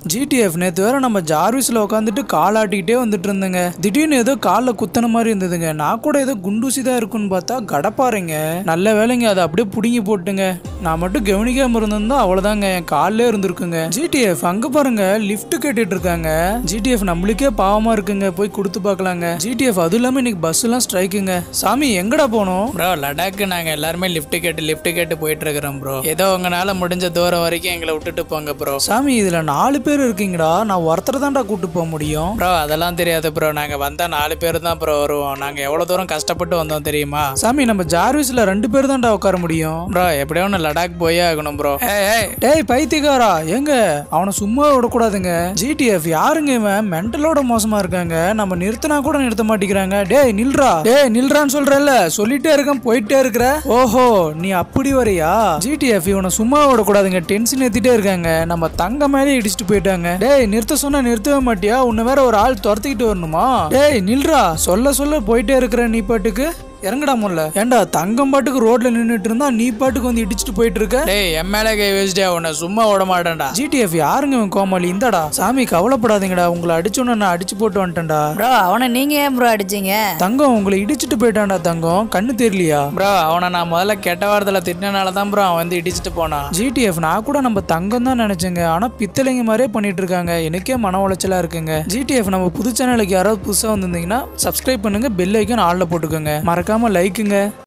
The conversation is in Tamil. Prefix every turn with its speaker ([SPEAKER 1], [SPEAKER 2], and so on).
[SPEAKER 1] ஜிடிஎஃப் நேத்து வேற நம்ம ஜார்விஸ்ல உட்காந்துட்டு காலாட்டிக்கிட்டே வந்துட்டு இருந்தேங்க திடீர்னு ஏதோ காலில் குத்தன மாதிரி இருந்ததுங்க நான் கூட ஏதோ குண்டூசி தான் இருக்குன்னு பார்த்தா கடப்பாருங்க நல்ல வேலைங்க அதை அப்படியே புடுங்கி போட்டுங்க நான் மட்டும் கவனிக்காம இருந்திருந்தா அவ்வளவுதாங்க என் காலிலே இருந்திருக்குங்க ஜிடிஎஃப் அங்க பாருங்க லிஃப்ட் கேட்டுட்டு இருக்காங்க ஜிடிஎஃப் நம்மளுக்கே பாவமா இருக்குங்க போய் கொடுத்து பார்க்கலாங்க ஜிடிஎஃப் அதுவும் இல்லாம இன்னைக்கு பஸ் எல்லாம் ஸ்ட்ரைக்குங்க சாமி எங்கடா போனோம்
[SPEAKER 2] ப்ரோ லடாக்கு நாங்க எல்லாருமே லிஃப்ட் கேட்டு லிஃப்ட் கேட்டு போயிட்டு இருக்கிறோம் ப்ரோ ஏதோ உங்களால முடிஞ்ச தூரம் வரைக்கும் எங்களை விட்டுட்டு போங்க ப்ரோ
[SPEAKER 1] சாமி இதுல நாலு பேர் இருக்கீங்கடா நான் ஒருத்தர் தான்டா கூட்டு போக முடியும்
[SPEAKER 2] ப்ரோ அதெல்லாம் தெரியாது ப்ரோ நாங்க வந்தா நாலு பேர் தான் ப்ரோ வருவோம் நாங்க எவ்வளவு தூரம் கஷ்டப்பட்டு வந்தோம் தெரியுமா
[SPEAKER 1] சாமி நம்ம ஜார்விஸ்ல ரெண்டு பேர் தான்டா உட்கார முடியும்
[SPEAKER 2] ப்ரோ எப்படியோ ஒன்று லடாக் போயே ஆகணும் ப்ரோ
[SPEAKER 1] ஏய் ஏய், டேய் பைத்தியக்காரா எங்க அவனை சும்மா விடக்கூடாதுங்க ஜிடிஎஃப் யாருங்க இவன் மென்டலோட மோசமா இருக்காங்க நம்ம நிறுத்தினா கூட நிறுத்த மாட்டேங்கிறாங்க டேய் நில்றா டேய் நில்றான்னு சொல்றேன்ல சொல்லிட்டே இருக்கேன் போயிட்டே இருக்கிற ஓஹோ நீ அப்படி வரியா ஜிடிஎஃப் இவனை சும்மா விடக்கூடாதுங்க டென்ஷன் ஏத்திட்டே இருக்காங்க நம்ம தங்க மேலே இடிச்சிட்டு போயிட்டாங்க டேய் நிறுத்த சொன்னா நிறுத்தவே மாட்டியா உன்னை வேற ஒரு ஆள் துரத்திக்கிட்டு வரணுமா டேய் நில்றா சொல்ல சொல்ல போயிட்டே இருக்கிற நீ பாட்டுக்கு இறங்கடா முல்ல ஏண்டா தங்கம் பாட்டுக்கு ரோட்ல நின்னுட்டு இருந்தா நீ பாட்டுக்கு வந்து இடிச்சிட்டு போயிட்டு இருக்க
[SPEAKER 2] டேய் என் மேல கை வச்சுட்டே உன்னை சும்மா விட மாட்டேன்டா
[SPEAKER 1] ஜிடிஎஃப் யாருங்க இவன் கோமாளி இந்தடா சாமி கவலைப்படாதீங்கடா உங்களை அடிச்சோன்னு நான் அடிச்சு போட்டு வந்துட்டேன்டா
[SPEAKER 3] ப்ரோ அவனை நீங்க ஏன் ப்ரோ அடிச்சீங்க
[SPEAKER 1] தங்கம் உங்களை இடிச்சிட்டு போயிட்டான்டா தங்கம் கண்ணு தெரியலையா
[SPEAKER 2] ப்ரோ அவனை நான் முதல்ல கெட்ட வாரத்தில் திட்டினால தான் ப்ரோ அவன் வந்து இடிச்சிட்டு போனான்
[SPEAKER 1] ஜிடிஎஃப் நான் கூட நம்ம தங்கம் தான் நினைச்சேங்க ஆனா பித்தளைங்க மாதிரியே பண்ணிட்டு இருக்காங்க எனக்கே மன உளைச்சலா இருக்குங்க ஜிடிஎஃப் நம்ம புது சேனலுக்கு யாராவது புதுசா வந்திருந்தீங்கன்னா சப்ஸ்கிரைப் பண்ணுங்க பெல் ஐக்கன் ஆள்ல போட்டுக்கோங்க மறக்காம லைக்குங்க